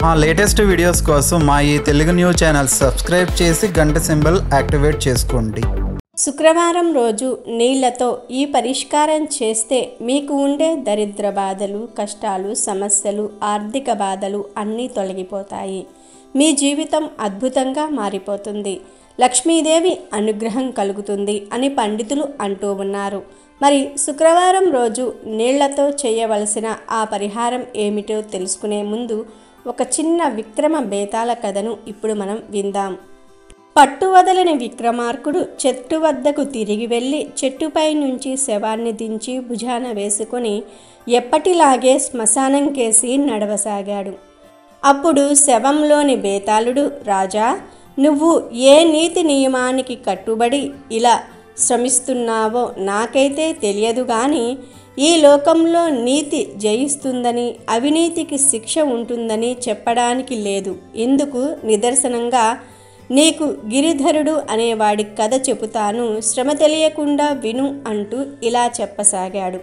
మా latest videos కోసం మా ఈ తెలుగు న్యూస్ ఛానల్ సబ్స్క్రైబ్ చేసి గంట సింబల్ యాక్టివేట్ చేసుకోండి శుక్రవారం రోజు నీళ్లతో ఈ పరిష్కారం చేస్తే మీకు ఉండే దరిద్ర బాధలు కష్టాలు సమస్యలు ఆర్థిక బాధలు అన్నీ తొలగిపోతాయి మీ జీవితం అద్భుతంగా మారిపోతుంది లక్ష్మీదేవి అనుగ్రహం కలుగుతుంది అని పండితులు అంటూ ఉన్నారు మరి శుక్రవారం రోజు నీళ్లతో చేయవలసిన ఆ పరిహారం ఏమిటో తెలుసుకునే ముందు ఒక చిన్న విక్రమ బేతాల కథను ఇప్పుడు మనం విందాం పట్టు వదలని విక్రమార్కుడు చెట్టు వద్దకు తిరిగి వెళ్ళి చెట్టుపై నుంచి శవాన్ని దించి భుజాన వేసుకొని ఎప్పటిలాగే శ్మశానం కేసి నడవసాగాడు అప్పుడు శవంలోని బేతాళుడు రాజా నువ్వు ఏ నీతి నియమానికి కట్టుబడి ఇలా శ్రమిస్తున్నావో నాకైతే తెలియదు కానీ ఈ లోకంలో నీతి జయిస్తుందని అవినీతికి శిక్ష ఉంటుందని చెప్పడానికి లేదు ఇందుకు నిదర్శనంగా నీకు గిరిధరుడు అనేవాడి కథ చెబుతాను శ్రమ తెలియకుండా విను అంటూ ఇలా చెప్పసాగాడు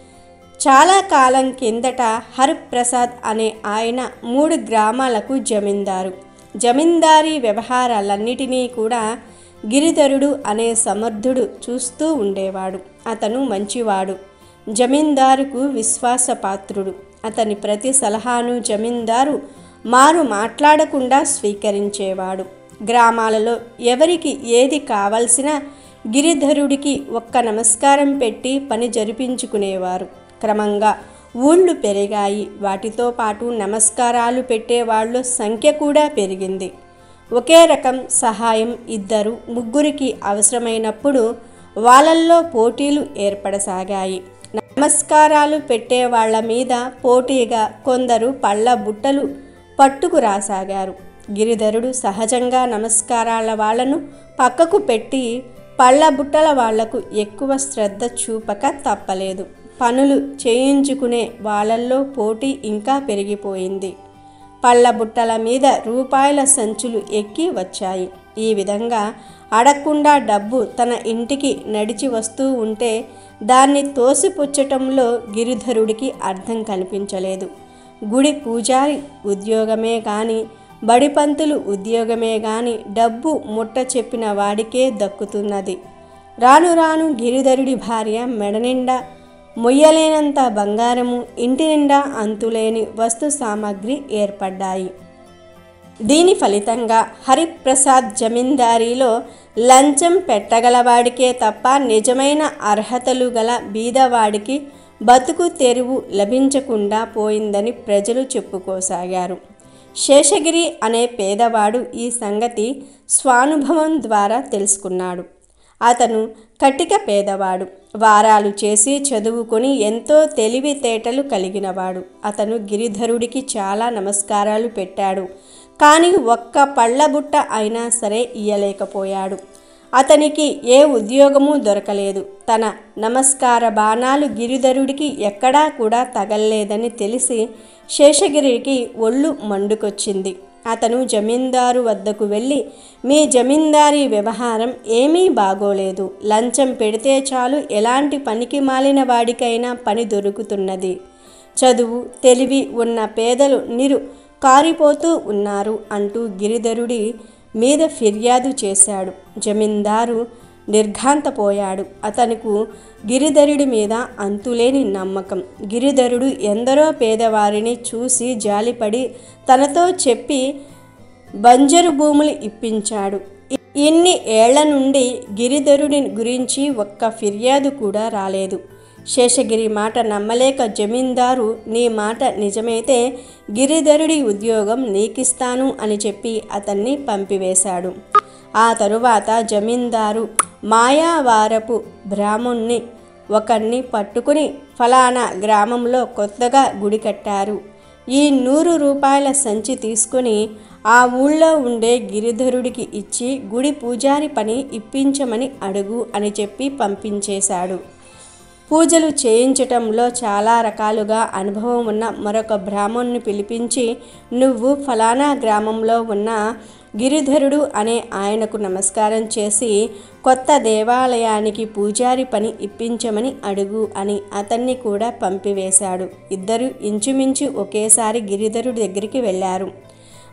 చాలా కాలం కిందట హరిప్రసాద్ అనే ఆయన మూడు గ్రామాలకు జమీందారు జమీందారీ వ్యవహారాలన్నిటినీ కూడా గిరిధరుడు అనే సమర్థుడు చూస్తూ ఉండేవాడు అతను మంచివాడు జమీందారుకు విశ్వాసపాత్రుడు అతని ప్రతి సలహాను జమీందారు మారు మాట్లాడకుండా స్వీకరించేవాడు గ్రామాలలో ఎవరికి ఏది కావలసినా గిరిధరుడికి ఒక్క నమస్కారం పెట్టి పని జరిపించుకునేవారు క్రమంగా ఊళ్ళు పెరిగాయి వాటితో పాటు నమస్కారాలు పెట్టేవాళ్ళ సంఖ్య కూడా పెరిగింది ఒకే రకం సహాయం ఇద్దరు ముగ్గురికి అవసరమైనప్పుడు వాళ్ళల్లో పోటీలు ఏర్పడసాగాయి నమస్కారాలు పెట్టే వాళ్ళ మీద పోటీగా కొందరు పళ్ళ బుట్టలు పట్టుకు రాసాగారు గిరిధరుడు సహజంగా నమస్కారాల వాళ్లను పక్కకు పెట్టి పళ్ళ బుట్టల వాళ్లకు ఎక్కువ శ్రద్ధ చూపక తప్పలేదు పనులు చేయించుకునే వాళ్ళల్లో పోటీ ఇంకా పెరిగిపోయింది పళ్ళ బుట్టల మీద రూపాయల సంచులు ఎక్కి వచ్చాయి ఈ విధంగా అడగకుండా డబ్బు తన ఇంటికి నడిచి వస్తూ ఉంటే దాన్ని తోసిపుచ్చటంలో గిరిధరుడికి అర్థం కనిపించలేదు గుడి పూజారి ఉద్యోగమే కానీ బడిపంతులు ఉద్యోగమే గాని డబ్బు ముట్ట చెప్పిన వాడికే దక్కుతున్నది రాను రాను గిరిధరుడి భార్య మెడనిండా మొయ్యలేనంత బంగారము ఇంటి నిండా అంతులేని వస్తు సామాగ్రి ఏర్పడ్డాయి దీని ఫలితంగా హరిప్రసాద్ జమీందారీలో లంచం పెట్టగలవాడికే తప్ప నిజమైన అర్హతలు గల బీదవాడికి బతుకు తెరువు లభించకుండా పోయిందని ప్రజలు చెప్పుకోసాగారు శేషగిరి అనే పేదవాడు ఈ సంగతి స్వానుభవం ద్వారా తెలుసుకున్నాడు అతను కటిక పేదవాడు వారాలు చేసి చదువుకొని ఎంతో తెలివితేటలు కలిగినవాడు అతను గిరిధరుడికి చాలా నమస్కారాలు పెట్టాడు కానీ ఒక్క పళ్ళబుట్ట అయినా సరే ఇయ్యలేకపోయాడు అతనికి ఏ ఉద్యోగము దొరకలేదు తన నమస్కార బాణాలు గిరిధరుడికి ఎక్కడా కూడా తగల్లేదని తెలిసి శేషగిరికి ఒళ్ళు మండుకొచ్చింది అతను జమీందారు వద్దకు వెళ్ళి మీ జమీందారీ వ్యవహారం ఏమీ బాగోలేదు లంచం పెడితే చాలు ఎలాంటి పనికి మాలిన వాడికైనా పని దొరుకుతున్నది చదువు తెలివి ఉన్న పేదలు నిరు కారిపోతూ ఉన్నారు అంటూ గిరిధరుడి మీద ఫిర్యాదు చేశాడు జమీందారు నిర్ఘాంతపోయాడు అతనుకు గిరిధరుడి మీద అంతులేని నమ్మకం గిరిధరుడు ఎందరో పేదవారిని చూసి జాలిపడి తనతో చెప్పి బంజరు భూములు ఇప్పించాడు ఇన్ని ఏళ్ల నుండి గిరిధరుడి గురించి ఒక్క ఫిర్యాదు కూడా రాలేదు శేషగిరి మాట నమ్మలేక జమీందారు నీ మాట నిజమైతే గిరిధరుడి ఉద్యోగం నీకిస్తాను అని చెప్పి అతన్ని పంపివేశాడు ఆ తరువాత జమీందారు మాయావారపు బ్రాహ్మణ్ణి ఒకరిని పట్టుకుని ఫలానా గ్రామంలో కొత్తగా గుడి కట్టారు ఈ నూరు రూపాయల సంచి తీసుకుని ఆ ఊళ్ళో ఉండే గిరిధరుడికి ఇచ్చి గుడి పూజారి పని ఇప్పించమని అడుగు అని చెప్పి పంపించేశాడు పూజలు చేయించటంలో చాలా రకాలుగా అనుభవం ఉన్న మరొక బ్రాహ్మణ్ణి పిలిపించి నువ్వు ఫలానా గ్రామంలో ఉన్న గిరిధరుడు అనే ఆయనకు నమస్కారం చేసి కొత్త దేవాలయానికి పూజారి పని ఇప్పించమని అడుగు అని అతన్ని కూడా పంపివేశాడు ఇద్దరు ఇంచుమించు ఒకేసారి గిరిధరుడి దగ్గరికి వెళ్ళారు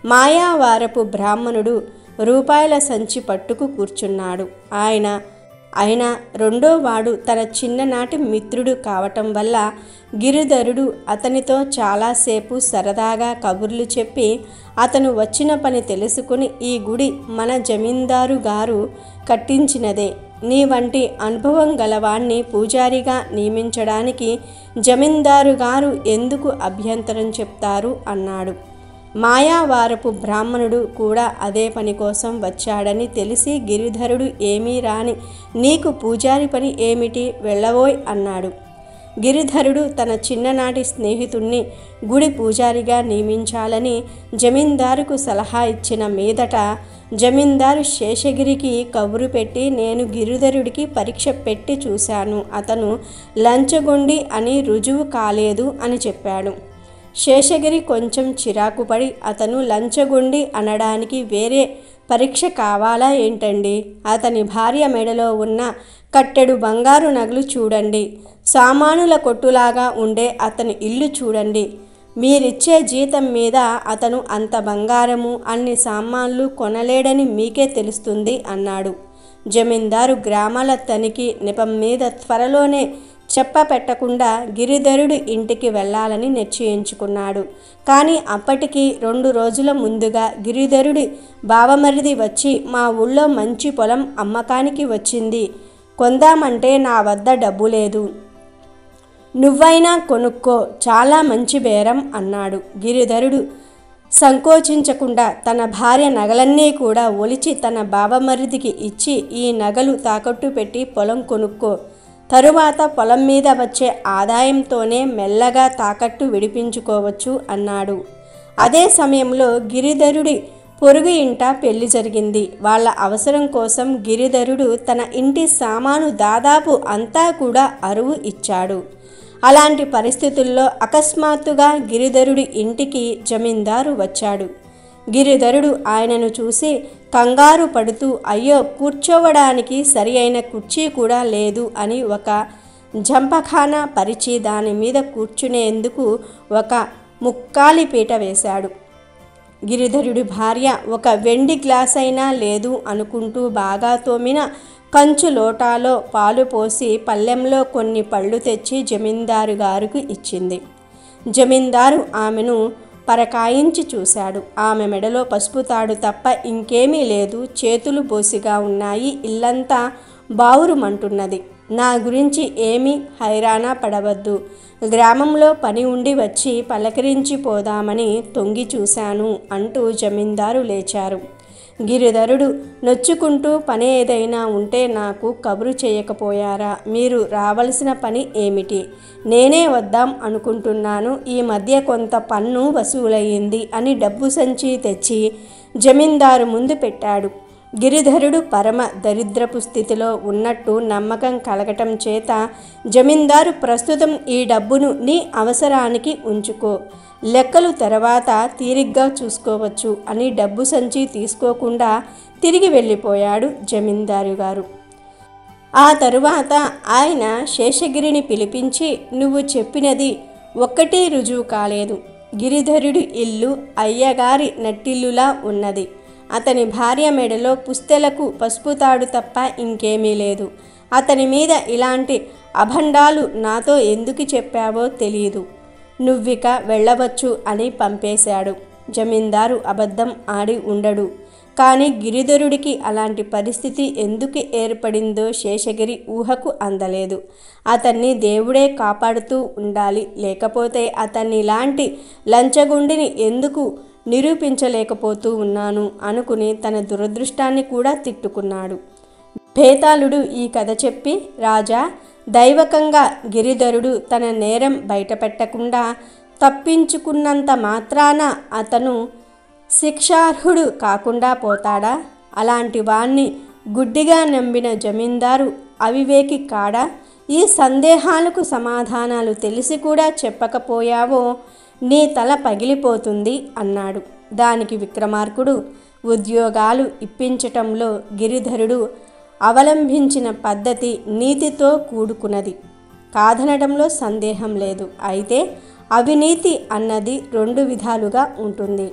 మాయావారపు బ్రాహ్మణుడు రూపాయల సంచి పట్టుకు కూర్చున్నాడు ఆయన అయినా రెండో వాడు తన చిన్ననాటి మిత్రుడు కావటం వల్ల గిరిధరుడు అతనితో చాలాసేపు సరదాగా కబుర్లు చెప్పి అతను వచ్చిన పని తెలుసుకుని ఈ గుడి మన జమీందారు గారు కట్టించినదే నీ వంటి అనుభవం గలవాణ్ణి పూజారిగా నియమించడానికి జమీందారు గారు ఎందుకు అభ్యంతరం చెప్తారు అన్నాడు మాయావారపు బ్రాహ్మణుడు కూడా అదే పని కోసం వచ్చాడని తెలిసి గిరిధరుడు ఏమీ రాని నీకు పూజారి పని ఏమిటి వెళ్ళవోయ్ అన్నాడు గిరిధరుడు తన చిన్ననాటి స్నేహితుణ్ణి గుడి పూజారిగా నియమించాలని జమీందారుకు సలహా ఇచ్చిన మీదట జమీందారు శేషగిరికి కబురు పెట్టి నేను గిరిధరుడికి పరీక్ష పెట్టి చూశాను అతను లంచగొండి అని రుజువు కాలేదు అని చెప్పాడు శేషగిరి కొంచెం చిరాకు పడి అతను లంచగొండి అనడానికి వేరే పరీక్ష కావాలా ఏంటండి అతని భార్య మెడలో ఉన్న కట్టెడు బంగారు నగలు చూడండి సామానుల కొట్టులాగా ఉండే అతని ఇల్లు చూడండి మీరిచ్చే జీతం మీద అతను అంత బంగారము అన్ని సామాన్లు కొనలేడని మీకే తెలుస్తుంది అన్నాడు జమీందారు గ్రామాల తనిఖీ నెపం మీద త్వరలోనే చెప్ప పెట్టకుండా గిరిధరుడి ఇంటికి వెళ్ళాలని నిశ్చయించుకున్నాడు కానీ అప్పటికి రెండు రోజుల ముందుగా గిరిధరుడి బావమరిది వచ్చి మా ఊళ్ళో మంచి పొలం అమ్మకానికి వచ్చింది కొందామంటే నా వద్ద డబ్బు లేదు నువ్వైనా కొనుక్కో చాలా మంచి బేరం అన్నాడు గిరిధరుడు సంకోచించకుండా తన భార్య నగలన్నీ కూడా ఒలిచి తన బావమరిదికి ఇచ్చి ఈ నగలు తాకట్టు పెట్టి పొలం కొనుక్కో తరువాత పొలం మీద వచ్చే ఆదాయంతోనే మెల్లగా తాకట్టు విడిపించుకోవచ్చు అన్నాడు అదే సమయంలో గిరిధరుడి పొరుగు ఇంట పెళ్లి జరిగింది వాళ్ళ అవసరం కోసం గిరిధరుడు తన ఇంటి సామాను దాదాపు అంతా కూడా అరువు ఇచ్చాడు అలాంటి పరిస్థితుల్లో అకస్మాత్తుగా గిరిధరుడి ఇంటికి జమీందారు వచ్చాడు గిరిధరుడు ఆయనను చూసి కంగారు పడుతూ అయ్యో కూర్చోవడానికి సరి అయిన కుర్చీ కూడా లేదు అని ఒక జంపఖానా పరిచి దాని మీద కూర్చునేందుకు ఒక ముక్కాలి పీట వేశాడు గిరిధరుడి భార్య ఒక వెండి గ్లాస్ అయినా లేదు అనుకుంటూ బాగా తోమిన కంచు లోటాలో పాలు పోసి పళ్ళెంలో కొన్ని పళ్ళు తెచ్చి జమీందారు గారికి ఇచ్చింది జమీందారు ఆమెను పరకాయించి చూశాడు ఆమె మెడలో పసుపు తాడు తప్ప ఇంకేమీ లేదు చేతులు బోసిగా ఉన్నాయి ఇల్లంతా బావురుమంటున్నది నా గురించి ఏమీ హైరాణ పడవద్దు గ్రామంలో పని ఉండి వచ్చి పలకరించి పోదామని తొంగి చూశాను అంటూ జమీందారు లేచారు గిరిధరుడు నొచ్చుకుంటూ పని ఏదైనా ఉంటే నాకు కబురు చేయకపోయారా మీరు రావలసిన పని ఏమిటి నేనే వద్దాం అనుకుంటున్నాను ఈ మధ్య కొంత పన్ను వసూలయ్యింది అని డబ్బు సంచి తెచ్చి జమీందారు ముందు పెట్టాడు గిరిధరుడు పరమ దరిద్రపు స్థితిలో ఉన్నట్టు నమ్మకం కలగటం చేత జమీందారు ప్రస్తుతం ఈ డబ్బును నీ అవసరానికి ఉంచుకో లెక్కలు తర్వాత తీరిగ్గా చూసుకోవచ్చు అని డబ్బు సంచి తీసుకోకుండా తిరిగి వెళ్ళిపోయాడు జమీందారు గారు ఆ తరువాత ఆయన శేషగిరిని పిలిపించి నువ్వు చెప్పినది ఒక్కటే రుజువు కాలేదు గిరిధరుడి ఇల్లు అయ్యగారి నట్టిల్లులా ఉన్నది అతని భార్య మెడలో పుస్తెలకు పసుపు తాడు తప్ప ఇంకేమీ లేదు అతని మీద ఇలాంటి అభండాలు నాతో ఎందుకు చెప్పావో తెలియదు నువ్విక వెళ్ళవచ్చు అని పంపేశాడు జమీందారు అబద్ధం ఆడి ఉండడు కానీ గిరిధరుడికి అలాంటి పరిస్థితి ఎందుకు ఏర్పడిందో శేషగిరి ఊహకు అందలేదు అతన్ని దేవుడే కాపాడుతూ ఉండాలి లేకపోతే అతన్ని ఇలాంటి లంచగొండిని ఎందుకు నిరూపించలేకపోతూ ఉన్నాను అనుకుని తన దురదృష్టాన్ని కూడా తిట్టుకున్నాడు భేతాళుడు ఈ కథ చెప్పి రాజా దైవకంగా గిరిధరుడు తన నేరం బయటపెట్టకుండా తప్పించుకున్నంత మాత్రాన అతను శిక్షార్హుడు కాకుండా పోతాడా అలాంటి వాణ్ణి గుడ్డిగా నమ్మిన జమీందారు అవివేకి కాడా ఈ సందేహాలకు సమాధానాలు తెలిసి కూడా చెప్పకపోయావో నీ తల పగిలిపోతుంది అన్నాడు దానికి విక్రమార్కుడు ఉద్యోగాలు ఇప్పించటంలో గిరిధరుడు అవలంబించిన పద్ధతి నీతితో కూడుకున్నది కాదనడంలో సందేహం లేదు అయితే అవినీతి అన్నది రెండు విధాలుగా ఉంటుంది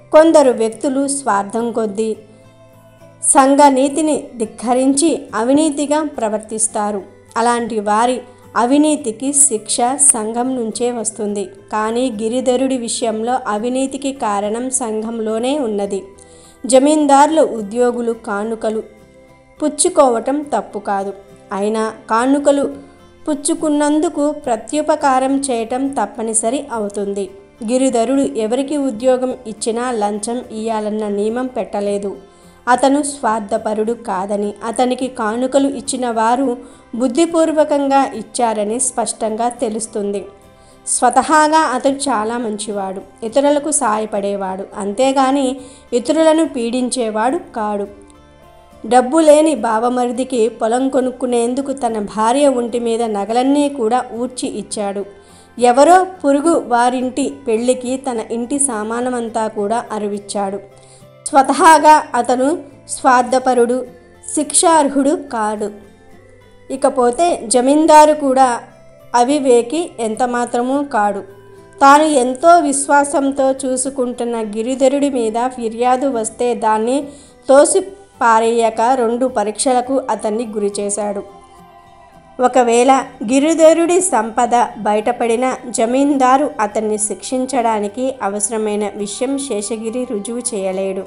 కొందరు వ్యక్తులు స్వార్థం కొద్దీ సంఘ నీతిని ధిక్కరించి అవినీతిగా ప్రవర్తిస్తారు అలాంటి వారి అవినీతికి శిక్ష సంఘం నుంచే వస్తుంది కానీ గిరిధరుడి విషయంలో అవినీతికి కారణం సంఘంలోనే ఉన్నది జమీందారుల ఉద్యోగులు కానుకలు పుచ్చుకోవటం తప్పు కాదు అయినా కానుకలు పుచ్చుకున్నందుకు ప్రత్యుపకారం చేయటం తప్పనిసరి అవుతుంది గిరిధరుడు ఎవరికి ఉద్యోగం ఇచ్చినా లంచం ఇయ్యాలన్న నియమం పెట్టలేదు అతను స్వార్థపరుడు కాదని అతనికి కానుకలు ఇచ్చిన వారు బుద్ధిపూర్వకంగా ఇచ్చారని స్పష్టంగా తెలుస్తుంది స్వతహాగా అతడు చాలా మంచివాడు ఇతరులకు సాయపడేవాడు అంతేగాని ఇతరులను పీడించేవాడు కాడు డబ్బు లేని బావమరిదికి పొలం కొనుక్కునేందుకు తన భార్య ఒంటి మీద నగలన్నీ కూడా ఊడ్చి ఇచ్చాడు ఎవరో పురుగు వారింటి పెళ్లికి తన ఇంటి సామానమంతా కూడా అరువిచ్చాడు స్వతహాగా అతను స్వార్థపరుడు శిక్షార్హుడు కాడు ఇకపోతే జమీందారు కూడా అవివేకి ఎంతమాత్రమూ కాడు తాను ఎంతో విశ్వాసంతో చూసుకుంటున్న గిరిధరుడి మీద ఫిర్యాదు వస్తే దాన్ని తోసి పారేయక రెండు పరీక్షలకు అతన్ని గురి చేశాడు ఒకవేళ గిరిధరుడి సంపద బయటపడిన జమీందారు అతన్ని శిక్షించడానికి అవసరమైన విషయం శేషగిరి రుజువు చేయలేడు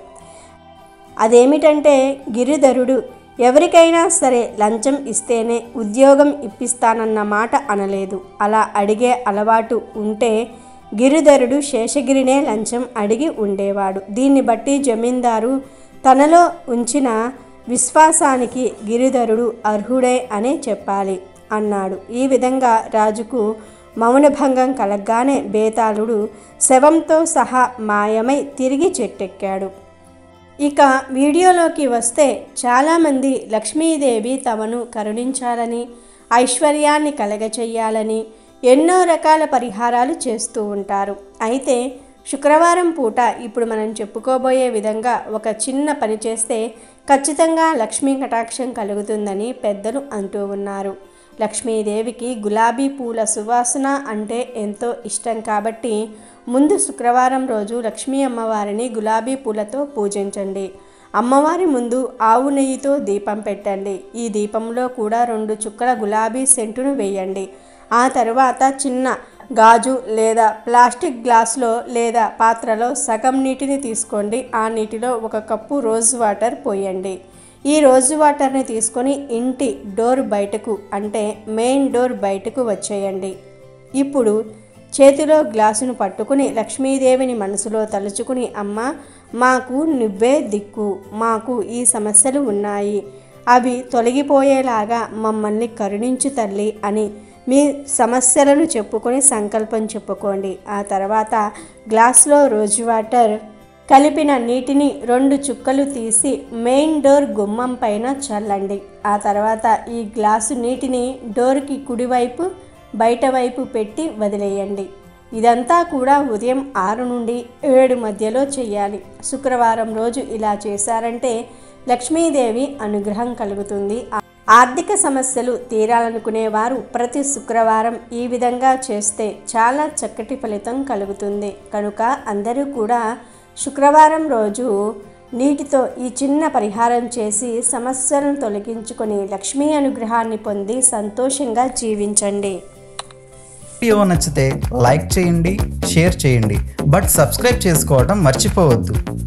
అదేమిటంటే గిరిధరుడు ఎవరికైనా సరే లంచం ఇస్తేనే ఉద్యోగం ఇప్పిస్తానన్న మాట అనలేదు అలా అడిగే అలవాటు ఉంటే గిరిధరుడు శేషగిరినే లంచం అడిగి ఉండేవాడు దీన్ని బట్టి జమీందారు తనలో ఉంచిన విశ్వాసానికి గిరిధరుడు అర్హుడే అనే చెప్పాలి అన్నాడు ఈ విధంగా రాజుకు మౌనభంగం కలగ్గానే బేతాళుడు శవంతో సహా మాయమై తిరిగి చెట్టెక్కాడు ఇక వీడియోలోకి వస్తే చాలామంది లక్ష్మీదేవి తమను కరుణించాలని ఐశ్వర్యాన్ని కలగచేయాలని ఎన్నో రకాల పరిహారాలు చేస్తూ ఉంటారు అయితే శుక్రవారం పూట ఇప్పుడు మనం చెప్పుకోబోయే విధంగా ఒక చిన్న పని చేస్తే ఖచ్చితంగా లక్ష్మీ కటాక్షం కలుగుతుందని పెద్దలు అంటూ ఉన్నారు లక్ష్మీదేవికి గులాబీ పూల సువాసన అంటే ఎంతో ఇష్టం కాబట్టి ముందు శుక్రవారం రోజు లక్ష్మీ అమ్మవారిని గులాబీ పూలతో పూజించండి అమ్మవారి ముందు ఆవు నెయ్యితో దీపం పెట్టండి ఈ దీపంలో కూడా రెండు చుక్కల గులాబీ సెంటును వేయండి ఆ తరువాత చిన్న గాజు లేదా ప్లాస్టిక్ గ్లాసులో లేదా పాత్రలో సగం నీటిని తీసుకోండి ఆ నీటిలో ఒక కప్పు రోజ్ వాటర్ పోయండి ఈ రోజు వాటర్ని తీసుకొని ఇంటి డోర్ బయటకు అంటే మెయిన్ డోర్ బయటకు వచ్చేయండి ఇప్పుడు చేతిలో గ్లాసును పట్టుకుని లక్ష్మీదేవిని మనసులో తలుచుకుని అమ్మ మాకు నువ్వే దిక్కు మాకు ఈ సమస్యలు ఉన్నాయి అవి తొలగిపోయేలాగా మమ్మల్ని కరుణించు తల్లి అని మీ సమస్యలను చెప్పుకొని సంకల్పం చెప్పుకోండి ఆ తర్వాత గ్లాస్లో రోజు వాటర్ కలిపిన నీటిని రెండు చుక్కలు తీసి మెయిన్ డోర్ గుమ్మం పైన చల్లండి ఆ తర్వాత ఈ గ్లాసు నీటిని డోర్కి కుడివైపు బయట వైపు పెట్టి వదిలేయండి ఇదంతా కూడా ఉదయం ఆరు నుండి ఏడు మధ్యలో చేయాలి శుక్రవారం రోజు ఇలా చేశారంటే లక్ష్మీదేవి అనుగ్రహం కలుగుతుంది ఆర్థిక సమస్యలు తీరాలనుకునేవారు ప్రతి శుక్రవారం ఈ విధంగా చేస్తే చాలా చక్కటి ఫలితం కలుగుతుంది కనుక అందరూ కూడా శుక్రవారం రోజు నీటితో ఈ చిన్న పరిహారం చేసి సమస్యలను తొలగించుకొని లక్ష్మీ అనుగ్రహాన్ని పొంది సంతోషంగా జీవించండి వీడియో నచ్చితే లైక్ చేయండి షేర్ చేయండి బట్ సబ్స్క్రైబ్ చేసుకోవడం మర్చిపోవద్దు